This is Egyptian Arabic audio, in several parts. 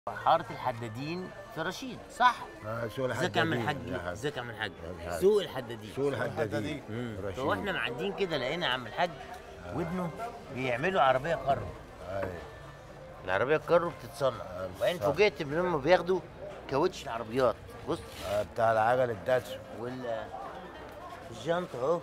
حاره الحدادين في رشيد صح آه، سوق ازيك يا عم الحدادين الحاج يا حاج. ازيك يا عم الحاج يا حاج. سوق الحدادين سوق الحدادين مم. رشيد. فاحنا معديين كده لقينا عم الحاج وابنه بيعملوا عربيه كارو أيوة. العربيه الكارو بتتصنع آه، وبعدين صح. فوجئت ان هم بياخدوا كاوتش العربيات بص آه، بتاع العجل الداتسو وال الجنط اهو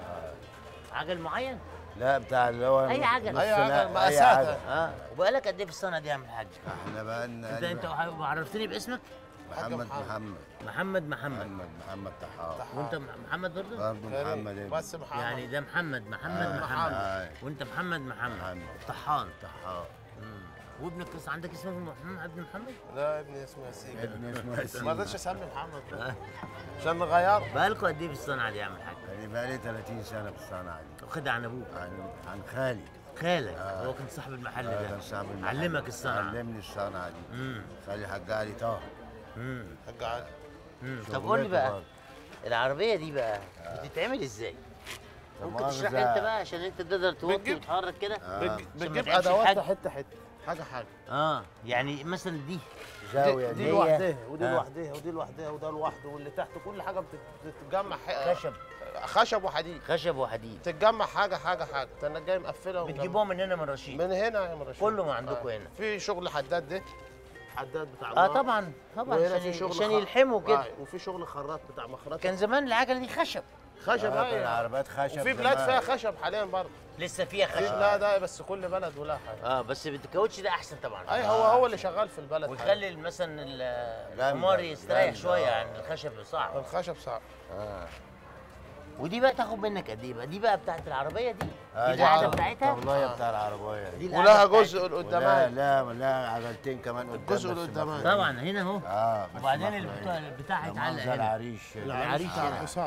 عجل معين لا بتاع اللي هو أي عجل. نص أي عجل، لا، أي مقاساتها. عجل. اه وبقالك قد ايه في الصنعه دي يا عم الحاج احنا بقى لنا انت انت عرفتني باسمك محمد محمد. محمد محمد محمد محمد محمد طحاوي وانت م- محمد برضه برضه محمد ابن. بس محمد يعني ده محمد محمد آه، محمد آه. وانت محمد محمد محمد. طحان طحاوي مم. وابنك لسه عندك اسمه محمد ابن محمد لا ابني اسمه ياسين ابن اسمه ياسين ما رضيتش اسمي محمد ده. عشان نغيره بقالكوا قد ايه في الصنعه دي يا عم الحاج يعني بقى لي 30 سنه في الصنعه دي واخدها عن ابوك عن عن خالي خالك آه. هو كان صاحب المحل آه، ده كان صاحب المحل. علمك الصنعه علمني الصنعه دي امم خالي حاج علي طه امم حاج علي امم طب شغلته قول لي بقى برضه. العربيه دي بقى بتتعمل ازاي ممكن تشرح لي انت بقى عشان انت تقدر توطي بتجيب- وتحرك كده آه. بتج- عشان ما بتجيب تعبش ادواتها الحاج. حته حته حاجه حاجه اه يعني مثلا دي زاويه دي, دي دي لوحدها ودي آه. لوحدها ودي لوحدها وده لوحده واللي تحت كل حاجه بتت- بتتجمع ح- خشب خشب وحديد خشب وحديد تتجمع حاجه حاجه حاجه انت جاي مقفله ومجمع. بتجيبوها من هنا من رشيد من هنا يا مرشد كله ما عندكم هنا. في شغل حداد ده حداد بتاع اه النار. طبعا طبعا وهنا عشان في شغل عشان خ- يلحموا كده آه، وفي شغل خراط بتاع مخرطه كان زمان العجله دي خشب خشب آه، كان ايوه عربيات خشب وفي بلاد زمان. فيها خشب حاليا برضه لسه فيها في- خشب لا ده بس كل بلد ولا حاجه اه بس الكاوتش ده احسن طبعا اي هو هو اللي شغال في البلد حاليا. ويخلي مثلا ال- الحمار يستريح جامدة، شويه آه. عن الخشب صعب الخشب صعب اه ودي بقى تاخد منك قد ايه بقى دي بقى بتاعت العربيه دي آه، دي دي القعده عربية- بتاعتها الطاولية بتاع العربية دي دي القعدة ولها بتاعتها. جزء ولا القداماني لا لا عجلتين كمان قدام الجزء بس القداماني. مخلوعين. طبعا هنا اهو اه بس وبعدين مخلوعين. البتاع البتاع لا يتعلق مؤاخذة هنا العريش العريش بتاع هنا. الحصان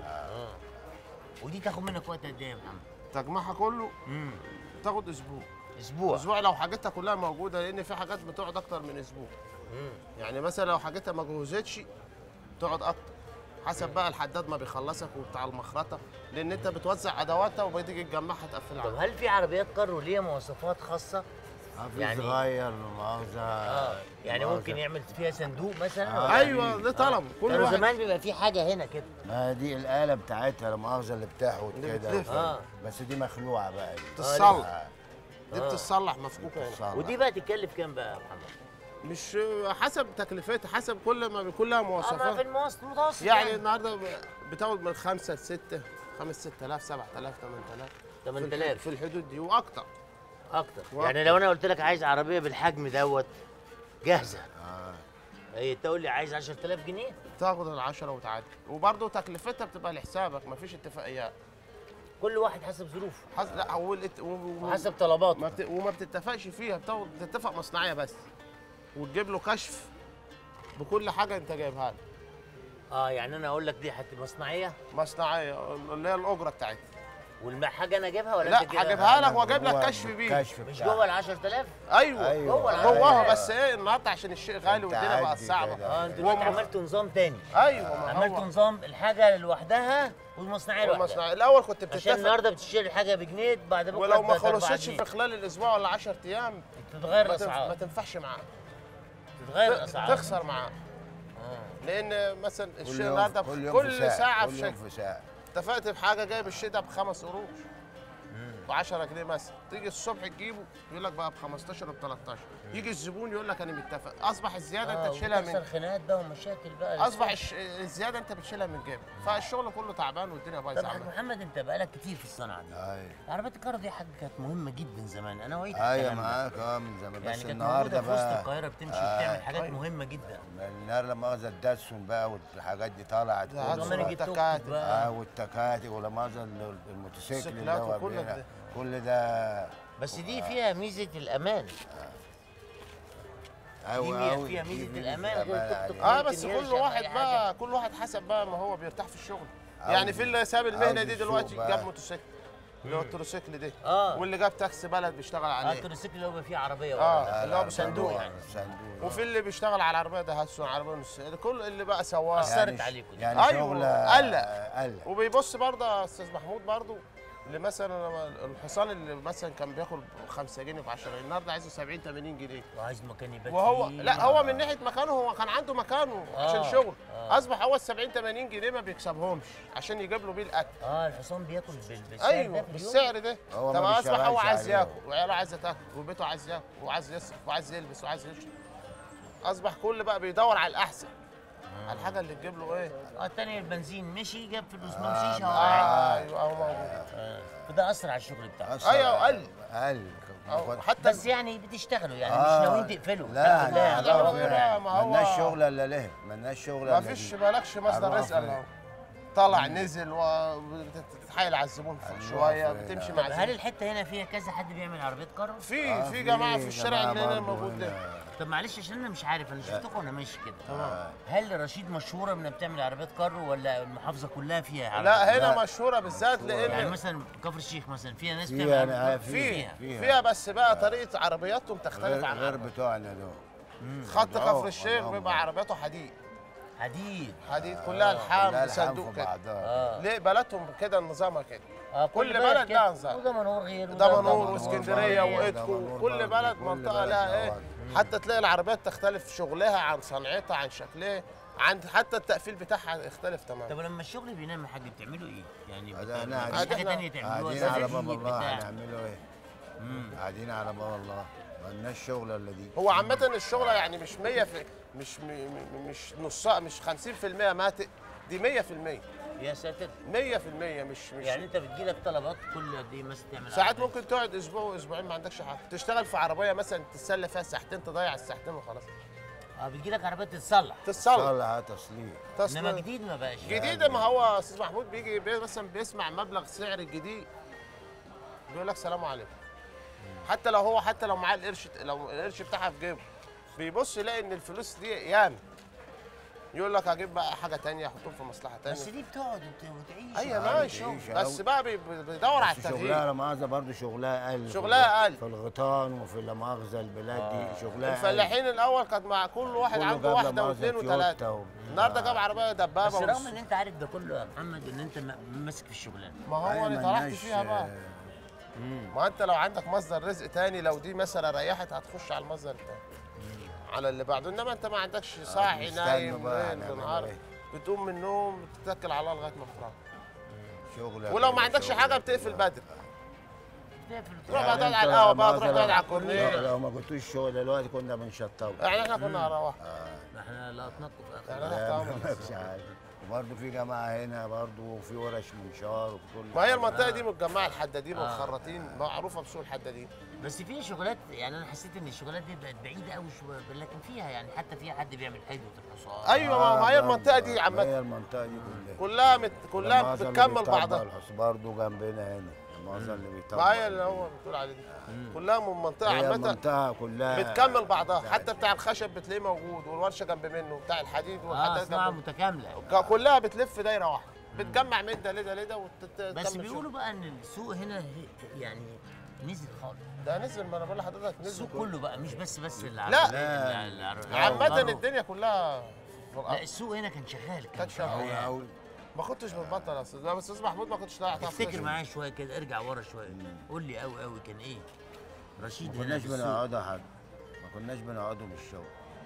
ودي تاخد منك وقت قد ايه يا محمد؟ تجمعها كله امم تاخد اسبوع اسبوع اسبوع لو حاجتها كلها موجوده لان في حاجات بتقعد اكتر من اسبوع مم. يعني مثلا لو حاجتها ما جهزتش تقعد اكتر حسب بقى الحداد ما بيخلصك وبتاع المخرطه لان انت بتوزع ادواتها وبتيجي تجمعها تقفلها طب عليك. هل في عربيات كارو ليها مواصفات خاصه؟ آه، في يعني- صغير مؤاخذة اه يعني مؤاخذة. ممكن يعمل فيها صندوق مثلا آه. ولا- ايوه ده طلب كل كانوا واحد زمان بيبقى في حاجه هنا كده ما دي الآلة بتاعتها لا مؤاخذة اللي بتحوت اللي كده بتلف. آه. بس دي مخلوعة بقى دي تتصلح آه، دي آه. بتتصلح مفكوكه هنا بتتصلح. ودي بقى تتكلف كام بقى يا محمد؟ مش حسب تكلفتها حسب كل ما بيكون لها اه ما في مواصفات المواصف المتوسط يعني النهارده بتاخد من خمسه لسته 5 6000 7000 8000 في الح- 8000 في الحدود دي واكتر اكتر واكتر. يعني لو انا قلت لك عايز عربيه بالحجم دوت جاهزه آه. هي تقول لي عايز 10000 جنيه تاخد العشرة وتعدي وبرضه تكلفتها بتبقى لحسابك مفيش اتفاقيات كل واحد حسب ظروفه حس... لا هو الات... و... و... وحسب طلباته ما بت... وما بتتفقش فيها بتاخد بتتفق مصنعيه بس وتجيب له كشف بكل حاجه انت جايبها له اه يعني انا اقول لك دي حتى مصنعيه مصنعيه اللي هي الاجره بتاعتها والحاجه انا اجيبها ولا لا انت كده؟ هجيبها لك واجيب هو لك كشف بيه كشف مش بتاعها. جوه ال 10000 ايوه أيوة. جوه جواها أيوة. بس ايه النهارده عشان الشيء غالي والدنيا بقى تعدي صعبه كده. اه انتوا دلوقتي وم- عملتوا نظام تاني ايوه ما عملتوا هو نظام الحاجه لوحدها والمصنعيه لوحدها المصنع الاول كنت عشان بتتفق النهارده بتشتري الحاجه بجنيه بعد بكره ولو ما بقت أربعة خلصتش جنيه. في خلال الاسبوع ولا 10 ايام تتغير ما, تنف... ما الاسعار تنفعش معاه تتغير ت- الاسعار تخسر معاه آه. لان مثلا كل الشيء يوم النهارده كل يوم كل في ساعه كل في يوم شيء في ساعة اتفقت بحاجه جايب الشيء ده بخمس قروش ب 10 جنيه مثلا تيجي الصبح تجيبه يقول لك بقى ب 15 ب 13 يجي الزبون يقول لك انا متفق اصبح الزياده آه انت تشيلها وبتحصل من خناقات بقى ومشاكل بقى اصبح الش... الزياده انت بتشيلها من جيبك فالشغل كله تعبان والدنيا طب بايظه حاج عندك. محمد انت بقالك كتير في الصنعه دي ايوه عربيات الكهرباء دي حاجه كانت مهمه جدا زمان انا وعيت ايوه الكلام ده. معاك اه من زمان يعني بس كانت النهارده موجوده في وسط بقى القاهره بتمشي آه. وبتعمل حاجات أيوة. مهمه جدا النهارده مؤاخذة الداتسون بقى والحاجات دي طلعت ده كله عدسون وكمان بقى. يجي توك والتكاتك. بقى. اه والتكاتك ولا مؤاخذة ال- الموتوسيكل اللي السيكلات هو وكل بينا- ده. كل ده بس دي فيها ميزه الامان أوي ميزة- أوي فيها دي ميزة ميزة الأمان غير الأمان توك توك. عليها. اه ممكن بس يرجع كل في واحد أي بقى كل واحد حسب بقى ما هو بيرتاح في الشغل عاوز- يعني في اللي ساب المهنه عاوز دي يسوق دلوقتي بقى. جاب موتوسيكل اللي هو التروسيكل دي اه واللي جاب تاكسي بلد بيشتغل اه عليه التروسيكل اللي هو بيبقى فيه عربيه ورا آه. ده. اللي هو بصندوق يعني. صندوق وفي اللي بيشتغل على العربيه ده هسون عربيه نص كل اللي بقى سواق أثرت عليكم دي. يعني أيوة، شغل قلق. قلق وبيبص برضه يا استاذ محمود برضه اللي مثلا لما الحصان اللي مثلا كان بياكل 5 جنيه ب 10 النهارده عايزه 70 80 جنيه وعايز مكان يبات وهو فيه. لا هو من ناحيه مكانه هو كان عنده مكانه عشان آه، شغل آه. اصبح هو ال 70 80 جنيه ما بيكسبهمش عشان يجيب له بيه الاكل اه الحصان بياكل بال- بالسعر ايوه ده في اليوم؟ بالسعر ده هو طب ما اصبح هو بيشتغلش عايز عليه. ياكل وعياله عايزه تاكل وبيته عايز ياكل وعايز يصرف وعايز يلبس وعايز يشرب اصبح كل بقى بيدور على الاحسن على الحاجه اللي تجيب له ايه اه التاني البنزين مشي جاب فلوس ما مشيش هو قاعد. ايوه هو موجود آه. وده اثر على الشغل بتاعه أصلاً أيوة، قل. قل أو حتى بس يعني بتشتغلوا يعني آه. مش ناويين تقفلوا لا الحمد لا لله يعني ربنا لا، يعني. ما هو- مالناش شغل الا له مالناش شغل ما الا فيش دي. مالكش مصدر أروح رزق الا فين؟ هو طلع نزل وبتتحايل على الزبون شويه فين؟ بتمشي طب مع هل الزبون الحته هنا فيها كذا حد بيعمل عربيات كارو؟ في آه، في جماعه في الشارع جماعة اللي هنا برضه موجود ده هنا. طب معلش عشان انا مش عارف انا شفتكم وانا ماشي كده آه. هل رشيد مشهوره انها بتعمل عربيات كارو ولا المحافظه كلها فيها عربيات لا هنا لا. مشهوره بالذات يعني لان مثلا كفر الشيخ مثلا فيها ناس فيها بتعمل أنا- عربيات في- فيها فيها. فيها بس بقى طريقه عربياتهم تختلف غير, عن غير عربيات. بتوعنا دول خط وضعهم- كفر الشيخ وضعهم بيبقى برضه. عربياته حديد حديد حديد كلها لحام كلها الحام بصندوق في كده بعضها. اه ليه بلدهم كده نظامها كده آه، كل بلد كده. لها نظام. وده منور غير وده دمنهور منور واسكندريه برضه، وإيدكو دمنهور كل برضه، بلد كل منطقه بلد لها لها ايه وضع. حتى تلاقي العربيات تختلف شغلها عن صنعتها عن شكلها عن حتى التقفيل بتاعها يختلف تماما طب لما الشغل بينام يا حاج بتعملوا ايه؟ يعني هذا بت- احنا مفيش قاعدين- حاجه تانية تعملوها قاعدين على زي باب الله بتاع هنعملوا ايه؟ مم. قاعدين على باب الله مالناش شغل الا دي هو عامة الشغلة يعني مش 100 في مش م- م- مش نصها مش 50% ماتق دي 100% يا ساتر 100% مش مش يعني انت بتجيلك طلبات كل قد ايه مثلا تعمل ساعات عربية؟ ممكن تقعد اسبوع واسبوعين ما عندكش حاجة تشتغل في عربية مثلا تتسلى فيها ساعتين تضيع الساعتين وخلاص اه بتجيلك عربيات تتصلح تتصلح صلح تصليح انما تصلح جديد ما بقاش جديد ما هو استاذ محمود بيجي بي- مثلا بيسمع مبلغ سعر الجديد بيقول لك سلام عليكم حتى لو هو حتى لو معاه القرش لو القرش بتاعها في جيبه بيبص يلاقي ان الفلوس دي ياما يقول لك هجيب بقى حاجه تانية احطهم في مصلحه بس تانية دي بتقعد وت- وتعيش ايوه عادي ماشي تعيش بس أوي. بقى بي- بي- بيدور على بس شغلها التغيير لا مؤاخذة برضه شغلها قل شغلها قل. في الغيطان وفي لا مؤاخذة البلاد دي شغلها قل. الفلاحين الاول كانت مع كل واحد كله عنده جاب واحده لمؤاخذة واثنين تويوتا وثلاثه و- النهارده آه. جاب عربيه دبابه بس رغم ونص. ان انت عارف ده كله يا محمد ان انت م- ماسك في الشغلانه ما هو أيوة، اللي طلعت ملناش، فيها بقى آه، ما انت لو عندك مصدر رزق تاني لو دي مثلا ريحت هتخش على المصدر التاني على اللي بعده انما انت ما عندكش صاحي نستنى نايم بقى ليل هنعمل بنهار إيه؟ بتقوم من النوم تتكل على الله لغايه ما تروح شغل ولو ما عندكش شغل حاجه كده. بتقفل بدري تقفل تروح يعني بقى تقعد أنت على القهوه بقى لا تروح مؤاخذة تقعد على لو- الكورنيش لو ما قلتوش الشغل دلوقتي كنا بنشطبه يعني احنا كنا هنروح احنا لا تنطط اخر يعني لا، تحت امرك مش عارف وبرضه في جماعة هنا برضه وفي ورش منشار وفي كل ما هي حاجة. المنطقه دي متجمعه الحدادين آه. والخراطين معروفه بسوق الحدادين بس في شغلات يعني انا حسيت ان الشغلات دي بقت بعيده قوي شويه لكن فيها يعني حتى في حد بيعمل حدوه الحصان ايوه ما- ما هي آه، المنطقه دي برضه. عامه هي المنطقة دي كلها كلها مت... كلها المعظم اللي بتكمل بيطبق بعضها الحص- برضه جنبنا هنا المعظم اللي بيطبق ما هي اللي هو بتقول عليه دي كلها من منطقه هي عامه المنطقة كلها بتكمل بعضها حتى بتاع الخشب بتلاقيه موجود والورشه جنب منه بتاع الحديد اه والحداد صناعه جنب متكامله ك- كلها بتلف دايره واحده بتجمع من ده لده لده وتكمل بس بيقولوا بقى ان السوق هنا هي- يعني نزل خالص ده نزل ما انا بقول لحضرتك نزل السوق كله كله بقى مش بس بس العرب لا. عامه الدنيا كلها في لا الأرض. السوق هنا كان شغال كان كان شغال. أوي أوي ما كنتش بتبطل يا استاذ لا، بس استاذ محمود ما كنتش ضايع تعرف افتكر تشوف. معايا شويه كده ارجع ورا شويه قول لي قوي قوي كان ايه رشيد ما هنا كناش في السوق بنقعدوا حد ما كناش بنقعدوا من الشغل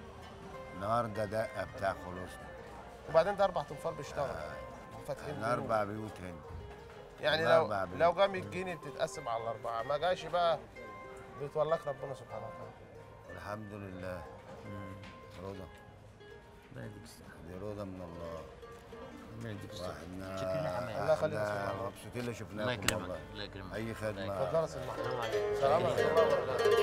النهارده دقة بتاع خلصنا وبعدين ده اربع تنفار بيشتغل فاتحين بيوت. الأربع بيوت هنا يعني لو الأربع بيوت. لو جه 100 جنيه بتتقسم على الاربعه ما جاش بقى بيتولاك ربنا سبحانه وتعالى الحمد لله رضا ربنا يديك الصحة. دي رضا من الله ربنا يديك الصحة. واحنا شكرا يا حماد. الله يخليك يا احنا أستاذ محمد. مبسوطين اللي الله شفناكم يكرمك والله الله الله يكرمك اي خدمه اتفضل يا استاذ محمود سلام عليكم